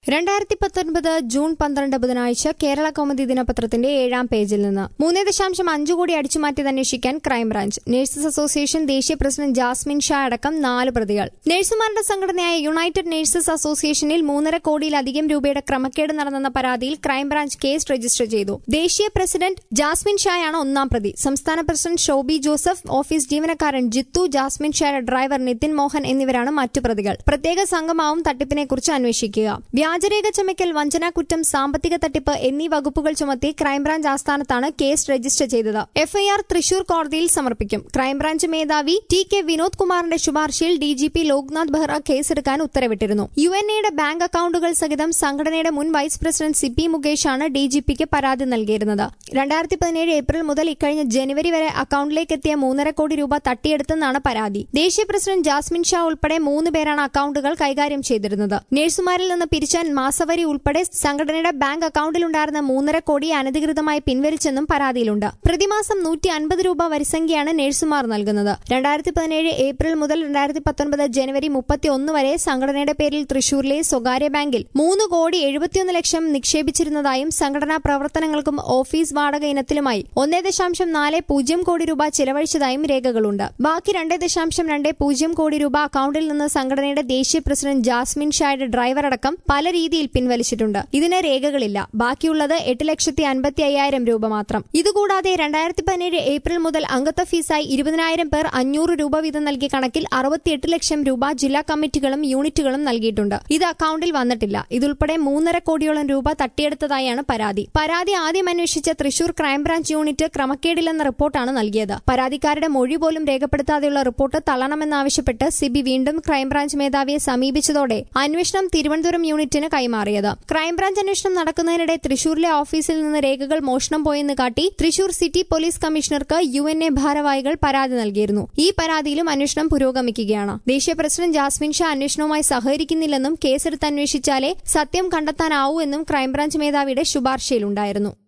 രണ്ടായിരത്തി പത്തൊൻപത് ജൂൺ പന്ത്രണ്ട് ബുധനാഴ്ച കേരള കൗമുദി ദിനപത്രത്തിന്റെ ഏഴാം പേജിൽ നിന്ന് മൂന്ന് ദശാംശം അഞ്ചു കോടി അടിച്ചുമാറ്റിയത് അന്വേഷിക്കാൻ ക്രൈംബ്രാഞ്ച് നഴ്സസ് അസോസിയേഷൻ ദേശീയ പ്രസിഡന്റ് ജാസ്മിൻ ഷാ അടക്കം നാല് പ്രതികൾ നഴ്സുമാരുടെ സംഘടനയായ യുണൈറ്റഡ് നഴ്സസ് അസോസിയേഷനിൽ മൂന്നര കോടിയിലധികം രൂപയുടെ ക്രമക്കേട് നടന്നെന്ന പരാതിയിൽ ക്രൈംബ്രാഞ്ച് കേസ് രജിസ്റ്റർ ചെയ്തു ദേശീയ പ്രസിഡന്റ് ജാസ്മിൻ ഷായാണ് ഒന്നാം പ്രതി സംസ്ഥാന പ്രസിഡന്റ് ഷോബി ജോസഫ് ഓഫീസ് ജീവനക്കാരൻ ജിത്തു ജാസ്മിൻ ഷായുടെ ഡ്രൈവർ നിതിൻ മോഹൻ എന്നിവരാണ് മറ്റു പ്രതികൾ പ്രത്യേക സംഘമാവും തട്ടിപ്പിനെക്കുറിച്ച് അന്വേഷിക്കുക വ്യാജരേഖ ചമയ്ക്കൽ വഞ്ചനാക്കുറ്റം സാമ്പത്തിക തട്ടിപ്പ് എന്നീ വകുപ്പുകൾ ചുമത്തി ക്രൈംബ്രാഞ്ച് ആസ്ഥാനത്താണ് കേസ് രജിസ്റ്റർ ചെയ്തത് എഫ്ഐആർ തൃശൂർ കോടതിയിൽ സമർപ്പിക്കും ക്രൈംബ്രാഞ്ച് മേധാവി ടി കെ വിനോദ് കുമാറിന്റെ ശുപാർശയിൽ ഡിജിപി ലോക്നാഥ് ബെഹ്റ കേസെടുക്കാൻ ഉത്തരവിട്ടിരുന്നു യു എൻ എയുടെ ബാങ്ക് അക്കൌണ്ടുകൾ സഹിതം സംഘടനയുടെ മുൻ വൈസ് പ്രസിഡന്റ് സി പി മുകേഷാണ് ഡിജിപിക്ക് പരാതി നൽകിയിരുന്നത് രണ്ടായിരത്തി പതിനേഴ് ഏപ്രിൽ മുതൽ ഇക്കഴിഞ്ഞ ജനുവരി വരെ അക്കൌണ്ടിലേക്ക് എത്തിയ മൂന്നര കോടി രൂപ തട്ടിയെടുത്തെന്നാണ് പരാതി ദേശീയ പ്രസിഡന്റ് ജാസ്മിൻ ഷാ ഉൾപ്പെടെ മൂന്ന് പേരാണ് അക്കൌണ്ടുകൾ കൈകാര്യം ചെയ്തിരുന്നത് നഴ്സുമാരിൽ നിന്ന് പിരിച്ച മാസവരി ഉൾപ്പെടെ സംഘടനയുടെ ബാങ്ക് അക്കൌണ്ടിലുണ്ടായിരുന്ന മൂന്നര കോടി അനധികൃതമായി പിൻവലിച്ചെന്നും പരാതിയിലുണ്ട് പ്രതിമാസം നൂറ്റി അൻപത് രൂപ വരിസംഖ്യയാണ് നഴ്സുമാർ നൽകുന്നത് രണ്ടായിരത്തി പതിനേഴ് ഏപ്രിൽ മുതൽ രണ്ടായിരത്തി പത്തൊൻപത് ജനുവരി മുപ്പത്തി ഒന്ന് വരെ സംഘടനയുടെ പേരിൽ തൃശൂരിലെ സ്വകാര്യ ബാങ്കിൽ മൂന്ന് കോടി എഴുപത്തിയൊന്ന് ലക്ഷം നിക്ഷേപിച്ചിരുന്നതായും സംഘടനാ പ്രവർത്തനങ്ങൾക്കും ഓഫീസ് വാടക ഇനത്തിലുമായി ഒന്നേ ദശാംശം നാല് പൂജ്യം കോടി രൂപ ചിലവഴിച്ചതായും രേഖകളുണ്ട് ബാക്കി രണ്ട് ദശാംശം രണ്ട് പൂജ്യം കോടി രൂപ അക്കൌണ്ടിൽ നിന്ന് സംഘടനയുടെ ദേശീയ പ്രസിഡന്റ് ജാസ്മിൻ ഷായുടെ ഡ്രൈവർ അടക്കം പല രീതിയിൽ പിൻവലിച്ചിട്ടുണ്ട് ഇതിന് രേഖകളില്ല ബാക്കിയുള്ളത് എട്ട് ലക്ഷത്തി അൻപത്തി അയ്യായിരം രൂപ മാത്രം ഇതുകൂടാതെ രണ്ടായിരത്തി പതിനേഴ് ഏപ്രിൽ മുതൽ അംഗത്വ ഫീസായി ഇരുപതിനായിരം പേർ അഞ്ഞൂറ് രൂപ വീതം നൽകിയ കണക്കിൽ അറുപത്തിയെട്ട് ലക്ഷം രൂപ ജില്ലാ കമ്മിറ്റികളും യൂണിറ്റുകളും നൽകിയിട്ടുണ്ട് ഇത് അക്കൌണ്ടിൽ വന്നിട്ടില്ല ഇതുൾപ്പെടെ മൂന്നര കോടിയോളം രൂപ തട്ടിയെടുത്തതായാണ് പരാതി പരാതി ആദ്യം അന്വേഷിച്ച തൃശൂർ ക്രൈംബ്രാഞ്ച് യൂണിറ്റ് ക്രമക്കേടില്ലെന്ന റിപ്പോർട്ടാണ് നൽകിയത് പരാതിക്കാരുടെ മൊഴി പോലും രേഖപ്പെടുത്താതെയുള്ള റിപ്പോർട്ട് തള്ളണമെന്നാവശ്യപ്പെട്ട് സിബി വീണ്ടും ക്രൈംബ്രാഞ്ച് മേധാവിയെ സമീപിച്ചതോടെ അന്വേഷണം തിരുവനന്തപുരം യൂണിറ്റിന് കൈമാറിയത് ക്രൈംബ്രാഞ്ച് അന്വേഷണം നടക്കുന്നതിനിടെ തൃശൂരിലെ ഓഫീസിൽ നിന്ന് രേഖകൾ മോഷണം പോയെന്ന് കാട്ടി തൃശൂർ സിറ്റി പോലീസ് കമ്മീഷണർക്ക് യു എൻ എ ഭാരവാഹികൾ പരാതി നൽകിയിരുന്നു ഈ പരാതിയിലും അന്വേഷണം പുരോഗമിക്കുകയാണ് ദേശീയ പ്രസിഡന്റ് ജാസ്മിൻ ഷാ അന്വേഷണവുമായി സഹകരിക്കുന്നില്ലെന്നും കേസെടുത്ത് അന്വേഷിച്ചാലേ സത്യം കണ്ടെത്താനാവൂ എന്നും ക്രൈംബ്രാഞ്ച് മേധാവിയുടെ ശുപാർശയിലുണ്ടായിരുന്നു